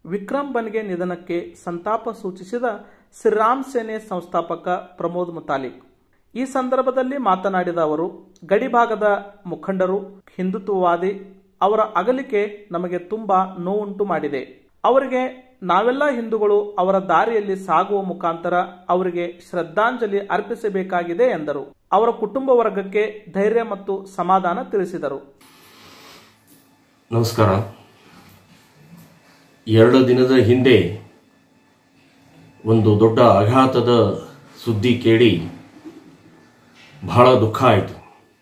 ವಿಕ್ರಮ್ ಬನ್ಗೆ ನಿಧನಕ್ಕೆ ಸಂತಾಪ ಸೂಚಿಸಿದ ಶ್ರೀರಾಮ್ ಸೇನೆ ಸಂಸ್ಥಾಪಕ ಪ್ರಮೋದ್ ಮುತಾಲಿಕ್ ಈ ಸಂದರ್ಭದಲ್ಲಿ ಮಾತನಾಡಿದ ಅವರು ಗಡಿಭಾಗದ ಮುಖಂಡರು ಹಿಂದುತ್ವವಾದಿ ಅವರ ಅಗಲಿಕೆ ನಮಗೆ ತುಂಬಾ ನೋವುಂಟು ಮಾಡಿದೆ ಅವರಿಗೆ ನಾವೆಲ್ಲ ಹಿಂದೂಗಳು ಅವರ ದಾರಿಯಲ್ಲಿ ಸಾಗುವ ಮುಖಾಂತರ ಅವರಿಗೆ ಶ್ರದ್ಧಾಂಜಲಿ ಅರ್ಪಿಸಬೇಕಾಗಿದೆ ಎಂದರು ಅವರ ಕುಟುಂಬ ವರ್ಗಕ್ಕೆ ಧೈರ್ಯ ಮತ್ತು ಸಮಾಧಾನ ತಿಳಿಸಿದರು ನಮಸ್ಕಾರ ಎರಡು ದಿನದ ಹಿಂದೆ ಒಂದು ದೊಡ್ಡ ಆಘಾತದ ಸುದ್ದಿ ಕೇಳಿ ಬಹಳ ದುಃಖ ಆಯಿತು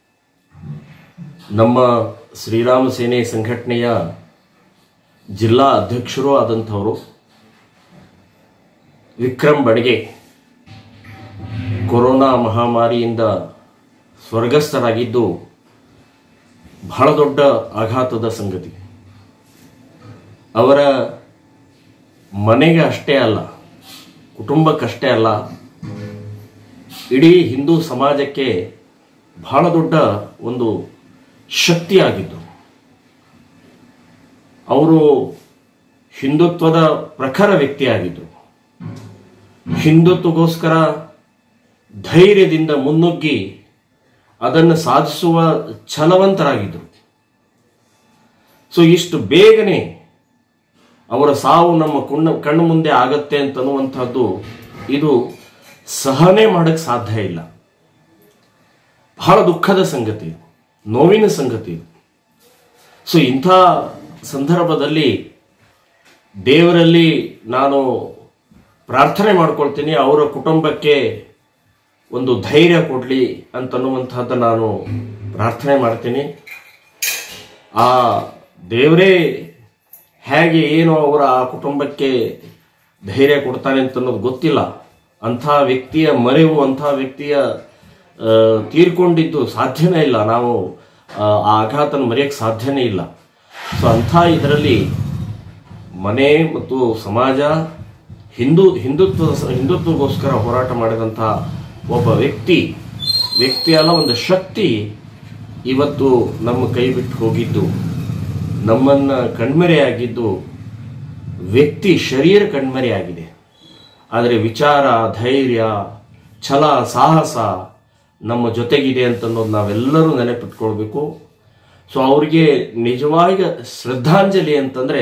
ನಮ್ಮ ಶ್ರೀರಾಮ ಸೇನೆ ಸಂಘಟನೆಯ ಜಿಲ್ಲಾ ಅಧ್ಯಕ್ಷರೂ ಆದಂಥವರು ವಿಕ್ರಮ್ ಬಡ್ಗೆ ಕೊರೋನಾ ಮಹಾಮಾರಿಯಿಂದ ಸ್ವರ್ಗಸ್ಥರಾಗಿದ್ದು ಬಹಳ ದೊಡ್ಡ ಆಘಾತದ ಸಂಗತಿ ಅವರ ಮನೆಗೆ ಅಷ್ಟೇ ಅಲ್ಲ ಕುಟುಂಬಕ್ಕಷ್ಟೇ ಅಲ್ಲ ಇಡೀ ಹಿಂದೂ ಸಮಾಜಕ್ಕೆ ಬಹಳ ದೊಡ್ಡ ಒಂದು ಶಕ್ತಿಯಾಗಿದ್ದು ಅವರು ಹಿಂದುತ್ವದ ಪ್ರಖರ ವ್ಯಕ್ತಿಯಾಗಿದ್ದರು ಹಿಂದುತ್ವಗೋಸ್ಕರ ಧೈರ್ಯದಿಂದ ಮುನ್ನುಗ್ಗಿ ಅದನ್ನು ಸಾಧಿಸುವ ಛಲವಂತರಾಗಿದ್ದರು ಸೊ ಇಷ್ಟು ಬೇಗನೆ ಅವರ ಸಾವು ನಮ್ಮ ಕುಣ್ಣ ಕಣ್ಣು ಮುಂದೆ ಆಗತ್ತೆ ಅಂತನ್ನುವಂಥದ್ದು ಇದು ಸಹನೆ ಮಾಡಕ್ಕೆ ಸಾಧ್ಯ ಇಲ್ಲ ಬಹಳ ದುಃಖದ ಸಂಗತಿ ನೋವಿನ ಸಂಗತಿ ಸೊ ಇಂಥ ಸಂದರ್ಭದಲ್ಲಿ ದೇವರಲ್ಲಿ ನಾನು ಪ್ರಾರ್ಥನೆ ಮಾಡ್ಕೊಳ್ತೀನಿ ಅವರ ಕುಟುಂಬಕ್ಕೆ ಒಂದು ಧೈರ್ಯ ಕೊಡಲಿ ಅಂತನ್ನುವಂಥದ್ದು ನಾನು ಪ್ರಾರ್ಥನೆ ಮಾಡ್ತೀನಿ ಆ ದೇವರೇ ಹೇಗೆ ಏನು ಅವರ ಆ ಕುಟುಂಬಕ್ಕೆ ಧೈರ್ಯ ಕೊಡ್ತಾನೆ ಅಂತ ಅನ್ನೋದು ಗೊತ್ತಿಲ್ಲ ಅಂಥ ವ್ಯಕ್ತಿಯ ಮರೆವು ಅಂಥ ವ್ಯಕ್ತಿಯ ಆ, ತೀರ್ಕೊಂಡಿದ್ದು ಸಾಧ್ಯನೇ ಇಲ್ಲ ನಾವು ಆ ಆ ಆಘಾತನ ಮರೆಯಕ್ಕೆ ಸಾಧ್ಯನೇ ಇಲ್ಲ ಸೊ ಅಂಥ ಇದರಲ್ಲಿ ಮನೆ ಮತ್ತು ಸಮಾಜ ಹಿಂದೂ ಹಿಂದುತ್ವ ಹಿಂದುತ್ವಗೋಸ್ಕರ ಹೋರಾಟ ಮಾಡಿದಂಥ ಒಬ್ಬ ವ್ಯಕ್ತಿ ವ್ಯಕ್ತಿ ಅಲ್ಲ ಒಂದು ಶಕ್ತಿ ಇವತ್ತು ನಮ್ಮ ಕೈ ಬಿಟ್ಟು ಹೋಗಿದ್ದು ನಮ್ಮನ್ನ ಕಣ್ಮರೆಯಾಗಿದ್ದು ವ್ಯಕ್ತಿ ಶರೀರ ಕಣ್ಮರೆಯಾಗಿದೆ ಆದರೆ ವಿಚಾರ ಧೈರ್ಯ ಛಲ ಸಾಹಸ ನಮ್ಮ ಜೊತೆಗಿದೆ ಅಂತನ್ನೋದು ನಾವೆಲ್ಲರೂ ನೆನಪಿಟ್ಕೊಳ್ಬೇಕು ಸೊ ಅವ್ರಿಗೆ ನಿಜವಾಗಿ ಶ್ರದ್ಧಾಂಜಲಿ ಅಂತಂದ್ರೆ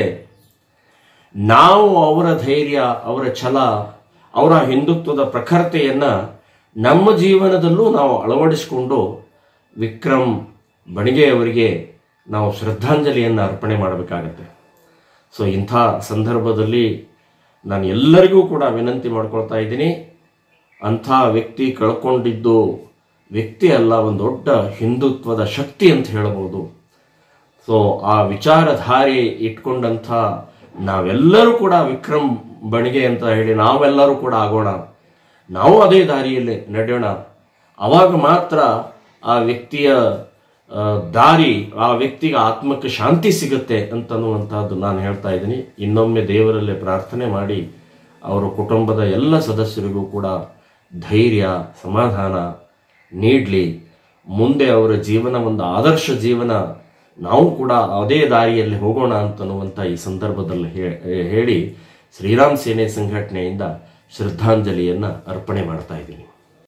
ನಾವು ಅವರ ಧೈರ್ಯ ಅವರ ಛಲ ಅವರ ಹಿಂದುತ್ವದ ಪ್ರಖರತೆಯನ್ನ ನಮ್ಮ ಜೀವನದಲ್ಲೂ ನಾವು ಅಳವಡಿಸಿಕೊಂಡು ವಿಕ್ರಮ್ ಬಣಿಗೆಯವರಿಗೆ ನಾವು ಶ್ರದ್ಧಾಂಜಲಿಯನ್ನು ಅರ್ಪಣೆ ಮಾಡಬೇಕಾಗತ್ತೆ ಸೊ ಇಂಥ ಸಂದರ್ಭದಲ್ಲಿ ನಾನು ಎಲ್ಲರಿಗೂ ಕೂಡ ವಿನಂತಿ ಮಾಡ್ಕೊಳ್ತಾ ಇದ್ದೀನಿ ಅಂಥ ವ್ಯಕ್ತಿ ಕಳ್ಕೊಂಡಿದ್ದು ವ್ಯಕ್ತಿ ಅಲ್ಲ ಒಂದು ದೊಡ್ಡ ಹಿಂದುತ್ವದ ಶಕ್ತಿ ಅಂತ ಹೇಳ್ಬೋದು ಸೊ ಆ ವಿಚಾರಧಾರೆ ಇಟ್ಕೊಂಡಂಥ ನಾವೆಲ್ಲರೂ ಕೂಡ ವಿಕ್ರಮ್ ಬಣಿಗೆ ಅಂತ ಹೇಳಿ ನಾವೆಲ್ಲರೂ ಕೂಡ ಆಗೋಣ ನಾವು ಅದೇ ದಾರಿಯಲ್ಲಿ ನಡೆಯೋಣ ಅವಾಗ ಮಾತ್ರ ಆ ವ್ಯಕ್ತಿಯ ಆ, ದಾರಿ ಆ ವ್ಯಕ್ತಿಗೆ ಆತ್ಮಕ್ಕೆ ಶಾಂತಿ ಸಿಗುತ್ತೆ ಅಂತನ್ನುವಂಥದ್ದು ನಾನು ಹೇಳ್ತಾ ಇದ್ದೀನಿ ಇನ್ನೊಮ್ಮೆ ದೇವರಲ್ಲೇ ಪ್ರಾರ್ಥನೆ ಮಾಡಿ ಅವರ ಕುಟುಂಬದ ಎಲ್ಲ ಸದಸ್ಯರಿಗೂ ಕೂಡ ಧೈರ್ಯ ಸಮಾಧಾನ ನೀಡಲಿ ಮುಂದೆ ಅವರ ಜೀವನ ಒಂದು ಆದರ್ಶ ಜೀವನ ನಾವು ಕೂಡ ಅದೇ ದಾರಿಯಲ್ಲಿ ಹೋಗೋಣ ಅಂತನ್ನುವಂಥ ಈ ಸಂದರ್ಭದಲ್ಲಿ ಹೇ- ಹೇಳಿ ಶ್ರೀರಾಮ್ ಸೇನೆ ಸಂಘಟನೆಯಿಂದ ಶ್ರದ್ಧಾಂಜಲಿಯನ್ನು ಅರ್ಪಣೆ ಮಾಡ್ತಾ ಇದ್ದೀನಿ